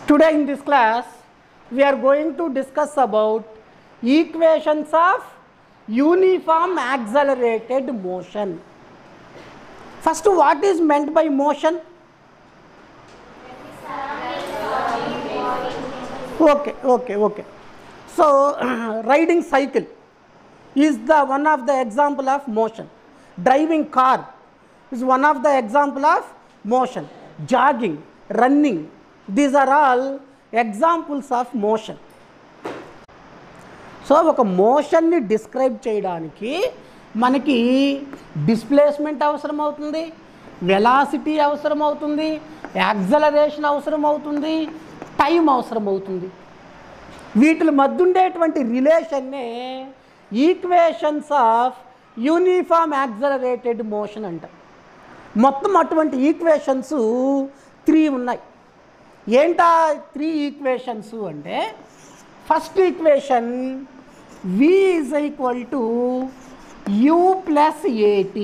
Today in this class, we are going to discuss about equations of uniform accelerated motion. First, what is meant by motion? Okay, okay, okay. So, riding cycle is the one of the example of motion. Driving car is one of the example of motion. Jogging, running, these are all examples of motion. So ఒక మోషన్ని describe చేయడానికి మనకి displacement అవసరం అవుతుంది velocity అవసరం అవుతుంది acceleration అవసరం అవుతుంది టైం అవసరం అవుతుంది వీటి మధ్య ఉండేటువంటి రిలేషన్నే equations of uniform accelerated motion అంట మొత్తం అటువంటి ఈక్వేషన్స్ త్రీ ఉన్నాయి ఏంటా త్రీ ఈక్వేషన్స్ అంటే first equation V is equal to U plus AT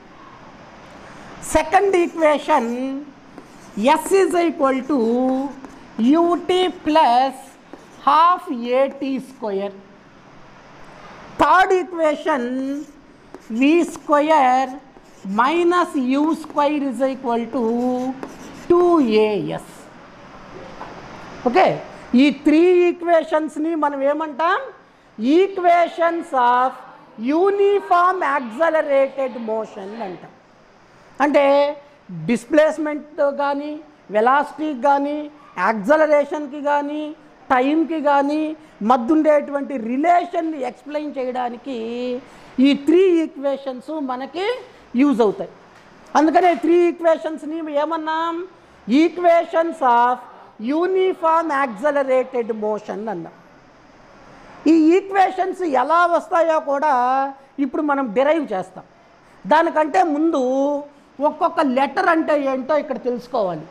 second equation S is equal to UT plus half AT square third equation V square minus U square is equal to two AS okay ఈ three ఈక్వేషన్స్ని మనం ఏమంటాం equations of uniform accelerated motion అంటాం అంటే displacement కానీ వెలాసిటీకి కానీ యాక్సలరేషన్కి కానీ టైంకి కానీ మధ్యుండేటువంటి రిలేషన్ని ఎక్స్ప్లెయిన్ చేయడానికి ఈ త్రీ ఈక్వేషన్స్ మనకి యూజ్ అవుతాయి అందుకనే త్రీ ఈక్వేషన్స్ని ఏమన్నాం equations of uniform accelerated motion అన్నాం ఈ ఈక్వేషన్స్ ఎలా వస్తాయో కూడా ఇప్పుడు మనం డిరైవ్ చేస్తాం దానికంటే ముందు ఒక్కొక్క లెటర్ అంటే ఏంటో ఇక్కడ తెలుసుకోవాలి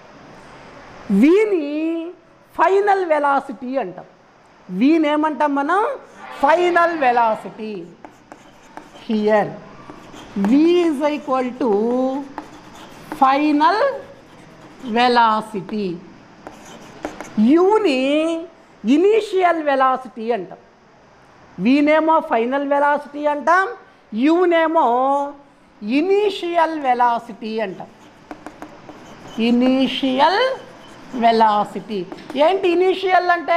వీని ఫైనల్ వెలాసిటీ అంటాం వీని ఏమంటాం మనం final velocity here v is equal to final velocity యూని ఇనీషియల్ వెలాసిటీ అంటాం వీనేమో ఫైనల్ వెలాసిటీ అంటాం యూనేమో ఇనీషియల్ వెలాసిటీ అంటాం ఇనీషియల్ వెలాసిటీ ఏంటి ఇనీషియల్ అంటే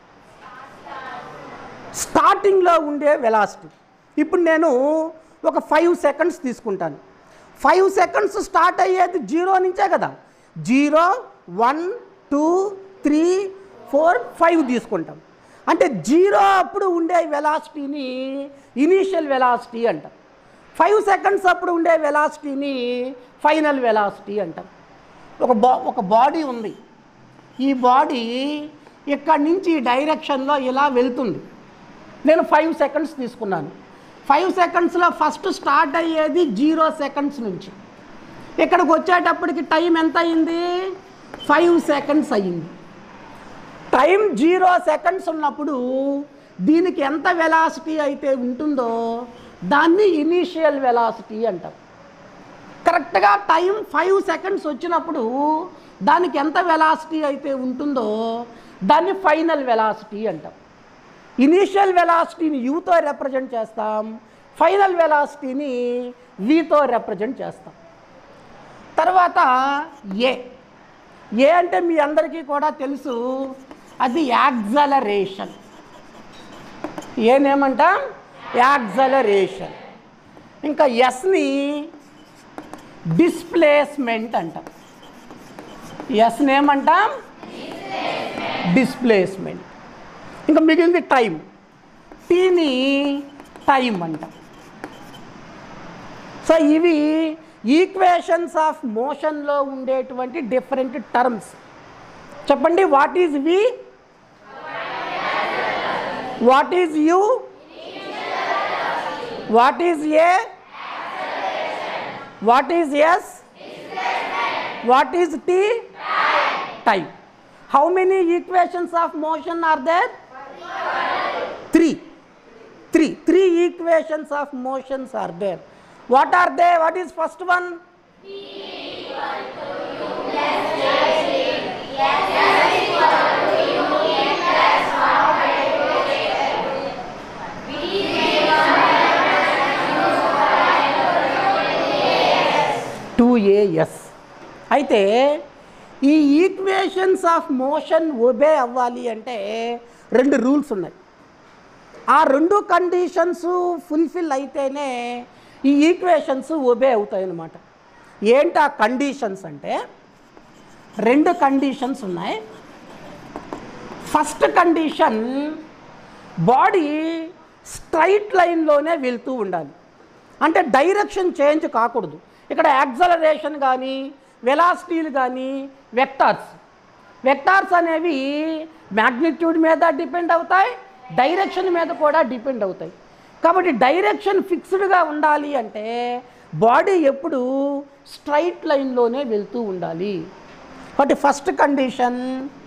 స్టార్టింగ్లో ఉండే వెలాసిటీ ఇప్పుడు నేను ఒక ఫైవ్ సెకండ్స్ తీసుకుంటాను ఫైవ్ సెకండ్స్ స్టార్ట్ అయ్యేది జీరో నుంచే కదా zero one two three four five తీసుకుంటాం అంటే జీరో అప్పుడు ఉండే వెలాసిటీని ఇనీషియల్ వెలాసిటీ అంటాం ఫైవ్ సెకండ్స్ అప్పుడు ఉండే వెలాసిటీని ఫైనల్ వెలాసిటీ అంటాం ఒక బా ఒక బాడీ ఉంది ఈ బాడీ ఇక్కడి నుంచి ఈ డైరెక్షన్లో ఇలా వెళ్తుంది నేను ఫైవ్ సెకండ్స్ తీసుకున్నాను ఫైవ్ సెకండ్స్లో ఫస్ట్ స్టార్ట్ అయ్యేది జీరో సెకండ్స్ నుంచి ఇక్కడికి వచ్చేటప్పటికి టైం ఎంత అయింది ఫైవ్ సెకండ్స్ అయ్యింది టైం జీరో సెకండ్స్ ఉన్నప్పుడు దీనికి ఎంత వెలాసిటీ అయితే ఉంటుందో దాన్ని ఇనీషియల్ వెలాసిటీ అంటాం కరెక్ట్గా టైం ఫైవ్ సెకండ్స్ వచ్చినప్పుడు దానికి ఎంత వెలాసిటీ అయితే ఉంటుందో దాన్ని ఫైనల్ వెలాసిటీ అంటాం ఇనీషియల్ వెలాసిటీని యూతో రిప్రజెంట్ చేస్తాం ఫైనల్ వెలాసిటీని వీతో రిప్రజెంట్ చేస్తాం తర్వాత ఏ ఏ అంటే మీ అందరికీ కూడా తెలుసు అది యాక్సలరేషన్ ఏనేమంటాం యాక్సలరేషన్ ఇంకా ఎస్ని డిస్ప్లేస్మెంట్ అంటాం ఎస్ని ఏమంటాం డిస్ప్లేస్మెంట్ ఇంకా మిగిలింది టైం టీని టైం అంటాం సో ఇవి ఈక్వేషన్స్ ఆఫ్ మోషన్లో ఉండేటువంటి డిఫరెంట్ టర్మ్స్ చెప్పండి what is v what is u what is a what is s what is t time how many equations of motion are there three three three equations of motions are there what are they what is first one Yes, అయితే ఈ equations of motion obey అవ్వాలి అంటే రెండు rules ఉన్నాయి ఆ రెండు conditions fulfil అయితేనే ఈ ఈక్వేషన్స్ ఒబే అవుతాయి అన్నమాట ఏంటి ఆ కండిషన్స్ అంటే రెండు కండిషన్స్ ఉన్నాయి ఫస్ట్ కండిషన్ బాడీ స్ట్రైట్ లైన్లోనే వెళ్తూ ఉండాలి అంటే డైరెక్షన్ చేంజ్ కాకూడదు ఇక్కడ యాక్సలరేషన్ కానీ వెలాసిటీలు కానీ వెక్టార్స్ వెక్టార్స్ అనేవి మ్యాగ్నిట్యూడ్ మీద డిపెండ్ అవుతాయి డైరెక్షన్ మీద కూడా డిపెండ్ అవుతాయి కాబట్టి డైరెక్షన్ ఫిక్స్డ్గా ఉండాలి అంటే బాడీ ఎప్పుడు స్ట్రైట్ లైన్లోనే వెళ్తూ ఉండాలి కాబట్టి first condition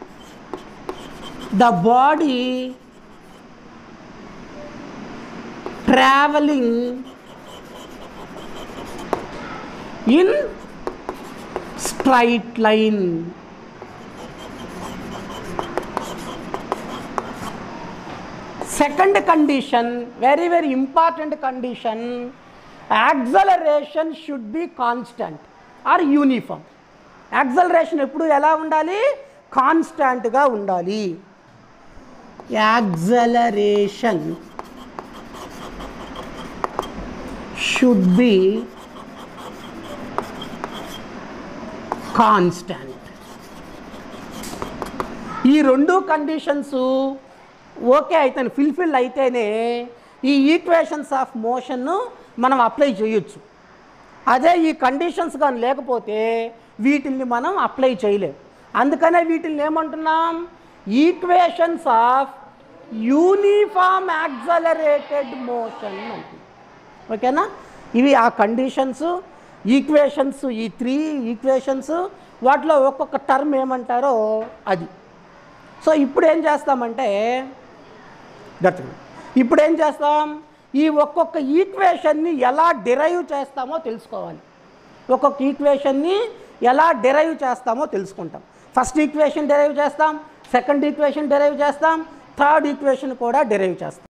the body travelling in straight line second condition very very important condition acceleration should be constant or uniform acceleration ఎప్పుడు ఎలా ఉండాలి కాన్స్టాంట్గా ఉండాలి యాక్సలరేషన్ షుడ్ బి కాన్స్టాంట్ ఈ రెండు కండిషన్స్ ఓకే అయితే ఫిల్ఫిల్ అయితేనే ఈ ఈక్వేషన్స్ ఆఫ్ మోషన్ను మనం అప్లై చేయొచ్చు అదే ఈ కండిషన్స్ కానీ లేకపోతే వీటిల్ని మనం అప్లై చేయలేం అందుకనే వీటిల్ని ఏమంటున్నాం equations of uniform accelerated motion అంటున్నాం ఓకేనా ఇవి ఆ కండిషన్స్ ఈక్వేషన్స్ ఈ త్రీ ఈక్వేషన్స్ వాటిలో ఒక్కొక్క టర్మ్ ఏమంటారో అది సో ఇప్పుడు ఏం చేస్తామంటే గట్టిగా ఇప్పుడు ఏం చేస్తాం ఈ ఒక్కొక్క ఈక్వేషన్ని ఎలా డిరైవ్ చేస్తామో తెలుసుకోవాలి ఒక్కొక్క ఈక్వేషన్ని ఎలా డిరైవ్ చేస్తామో తెలుసుకుంటాం ఫస్ట్ ఈక్వేషన్ డిరైవ్ చేస్తాం సెకండ్ ఈక్వేషన్ డిరైవ్ చేస్తాం థర్డ్ ఈక్వేషన్ కూడా డిరైవ్ చేస్తాం